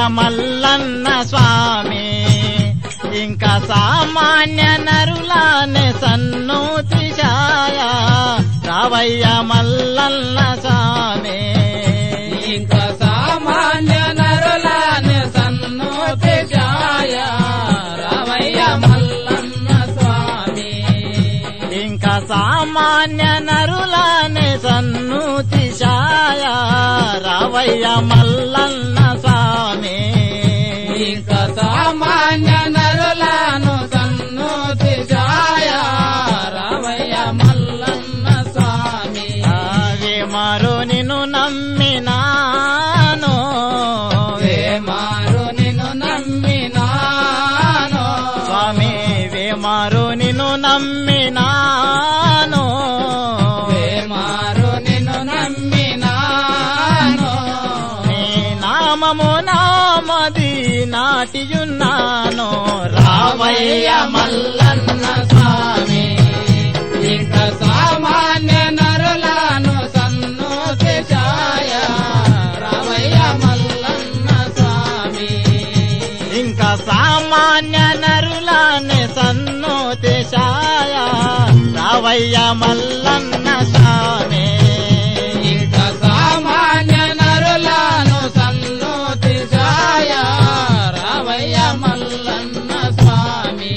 మల్లన్న స్వామి ఇంకా సామాన్య నరులానే సన్నూతి ఛాయ రావయ్య మల్లన్న స్వామి ఇంకా సామాన్య నరులాని సన్నోతి ఛాయ రామయ్య మల్లన్న స్వామి ఇంకా సామాన్య నరులానే సన్నూతి ఛాయ రావయ్య మల్లన్న స్వామి ఇంకా సామాన్య నరులను సన్నోతి ఛాయ రామయ్య మల్లన్న స్వామి ఆవే మారు నిన్ను నమ్మినాను వేమారు నిన్ను నమ్మినాను స్వామి వేమారు నిన్ను నమ్మినాను వేమారు నిన్ను నమ్మినాను నీ నామము నామది నాటియున్నాను రావయ్య మల్లన్న స్వామి ఇంకా సామాన్య నరులను సన్నోతి ఛాయ రామయ్య మల్లన్న స్వామి ఇంకా సామాన్య నరులానే సన్నోతి ఛాయ రావయ్య మల్లన్న స్వామి ఇంకా సామాన్య నరులను సన్నోతి ఛాయ రామయ్య మల్లన్న స్వామి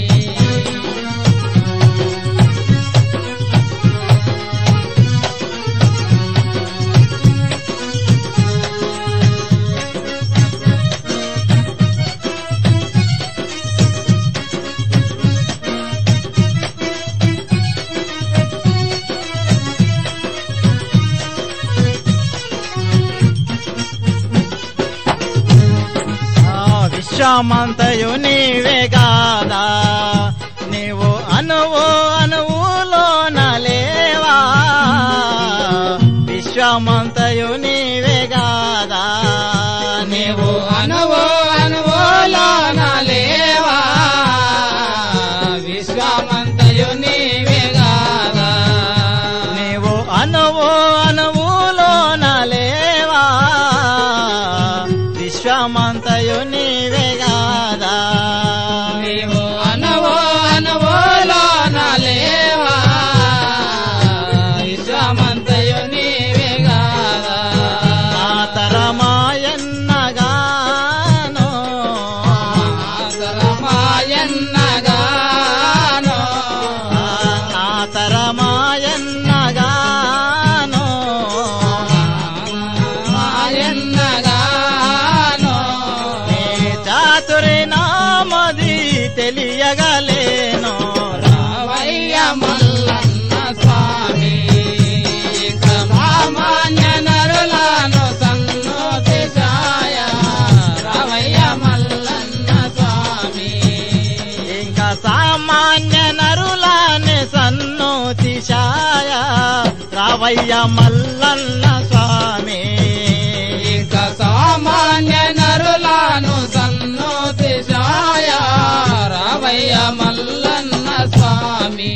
ఆ విశ్వమంతయు నీవే గాదా నీవు అనువు అనువులోన లేవా విశ్వమంతయు నీవే గాదా నీవు నీవు అనువో అనువోలోన లేవా విశ్వమంతయు నీవే గాదా నీవు అనువు అనువులోన లేవా విశ్వమంతయు నీవే గాదా నీవు అనువో అనువోలోన లేవా విశ్వమంతయు నీవే గాదా నా తరమాయన్నగాను ఆదరమాయన్నగాను నా తరమాయన్నగాను మాయన్నగాను నీ చాతురి నామది తెలియగలేను రావయ్య మల్లన్న స్వామి ఇక సామాన్య నరులను సన్నోతి ఛాయ రావయ్య మల్లన్న స్వామి ఇంకా సామాన్య నరులానే సన్నోతి ఛాయ రావయ్య మల్లన్న స్వామి ఇక సామాన్య నరులను సన్నోతి ఛాయ రావయ్య మల్లన్న స్వామి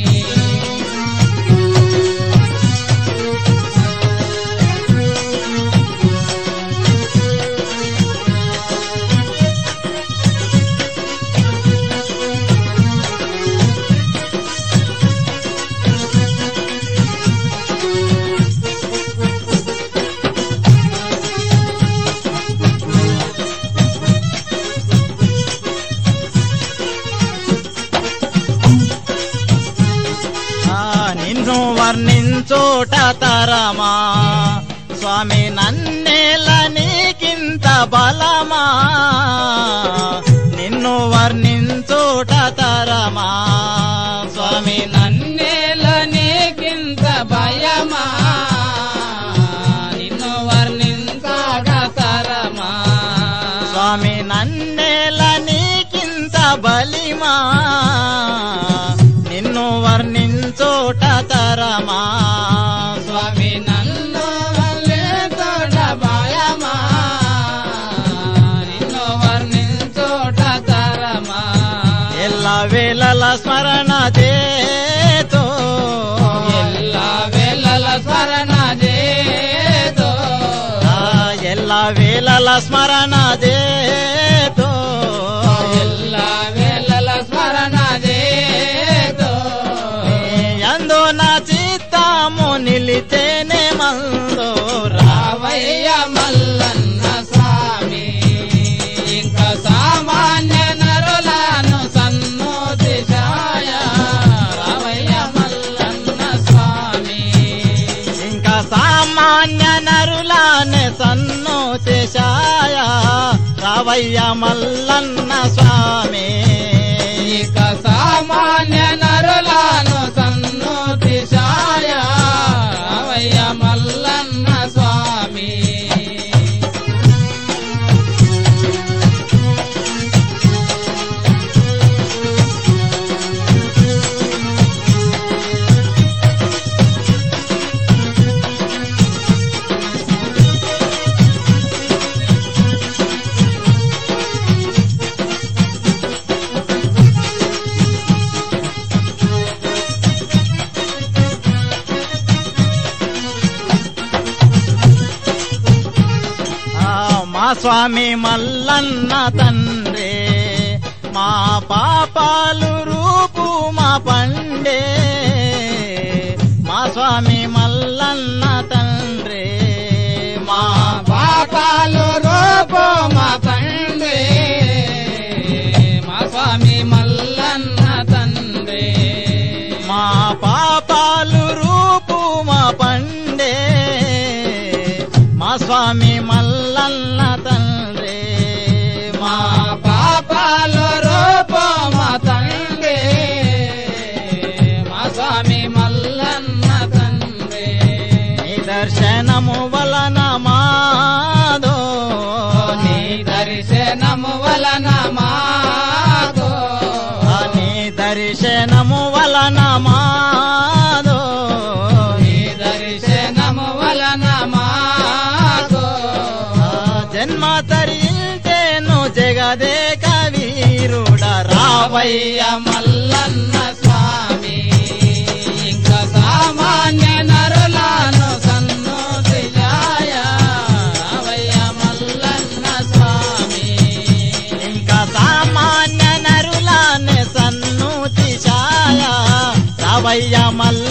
ఆ నిన్ను వర్ణించోట తరమా స్వామి నన్నేల నీకింత బలమా నిన్ను వర్ణించోట తరమా స్వామి నన్నేల నీకింత భయమా నిన్ను వర్ణించాక తరమా స్వామి నన్నేల నీకింత బలిమా నిన్ను వర్ణించోట తరమా స్వామి నన్ను వల్లేతోట భయమా నిన్ను వర్ణించోట తరమా ఎల్ల వేళల స్మరణ చేతో ఎల్ల వేళల స్మరణ చేతో ఆ ఎల్ల వేళల స్మరణ చేతో సామాన్య నరులను సన్నోతిశాయ రావయ్య మల్లన్న స్వామి ఇంకా సామాన్య నరులానే సన్నోతిశాయ రావయ్య మల్లన్న స్వామి ఇక సామాన్య నరులను సన్నోతిశాయ రావయ్య మల్లన్న స్వామి ఆ, మా స్వామి మల్లన్న తండ్రి మా పాపాలు రూపు మా పండే మా స్వామి మల్లన్న తండ్రి మా పాపాలు రూపో మా తండ్రి మా స్వామి మల్లన్న తండ్రి మా పాపాలు రూపు మా పండే మా స్వామి మల్లన్న తండ్రి మా మా పాపాలు రూపో మా తండ్రి మా స్వామి మల్లన్న తండ్రి నీ దర్శనము వలన మాదో నీ దర్శనము వలన మాకు నీ దర్శనము వలన మాదో నీ దర్శనము వలన మాకు ఆ జన్మ తరించేను జగదే కవీరుడ రావయ్య రావయ్య మల్లన్న స్వామి ఇంకా సామాన్య నరులను సన్నోతియాయ రావయ్య మల్లన్న స్వామి ఇంకా సామాన్య నరులానే సన్నుతి ఛాయ రావయ్య మల్ల